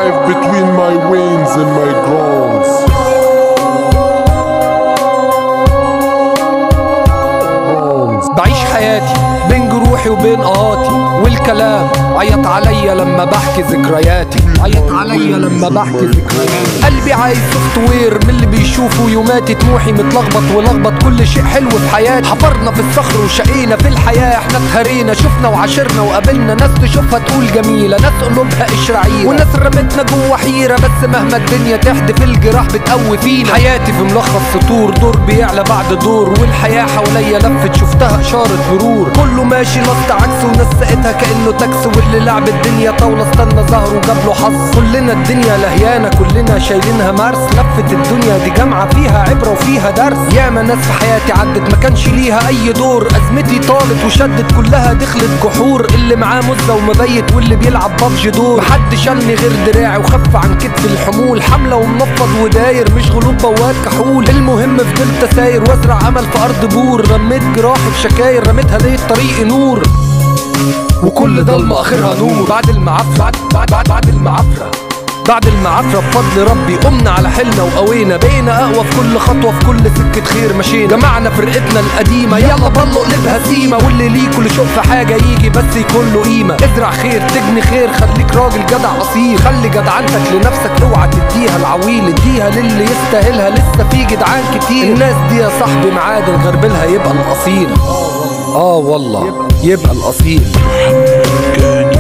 life between my wings and my groans. Groans. بعيش حياتي بين جروحي وبين قهاتي والكلام عيط عليا لما بحكي ذكرياتي عيط عليا لما بحكي ذكرياتي قلبي عايز سوفت وير من اللي بيشوفوا يوماتي طموحي متلخبط ولخبط كل شيء حلو في حياتي حفرنا في الصخر وشقينا في الحياة احنا اتهرينا شفنا وعاشرنا وقابلنا ناس تشوفها تقول جميلة ناس قلوبها قشرعيرة وناس رمتنا جوه حيرة بس مهما الدنيا تحدف الجراح بتقوي فينا حياتي في ملخص سطور دور بيعلى بعد دور والحياة حواليا لفت شفتها إشارة مرور كله ماشي نص عكس وناس ساقتها كأنه تاكس واللي لعب الدنيا طاولة استنى ظهره وجاب له حظ كلنا الدنيا لهيانة كلنا شايلينها مرس لفت الدنيا دي جامعة فيها عبرة وفيها درس ياما ناس في حياتي عدت ما كانش ليها أي دور أزمتي طالت وشدت كلها دخلت جحور اللي معاه مزة ومبيت واللي بيلعب بابجي دور محدش شالني غير دراعي وخف عن كتف الحمول حملة ومنفض وداير مش غلوب بواب كحول المهم فضلت ساير وازرع امل في ارض بور رميت جراحي في شكاير رميتها لقيت طريقي نور وكل ضلمة اخرها نور بعد المعفرة بعد بعد بعد, بعد المعفرة بعد المعفرة بفضل ربي قمنا على حيلنا وقوينا بقينا اقوى في كل خطوة في كل سكة خير مشينا جمعنا فرقتنا القديمة يلا بالله قلبها سيمة واللي ليه كل شوف في حاجة يجي بس يكون له قيمة ازرع خير تجني خير خليك راجل جدع اصيل خلي جدعنتك لنفسك اوعى تديها العويل اديها للي يستاهلها لسه في جدعان كتير الناس دي يا صاحبي معادن غربلها يبقى الاصيل اه والله يبقى الاصيل كان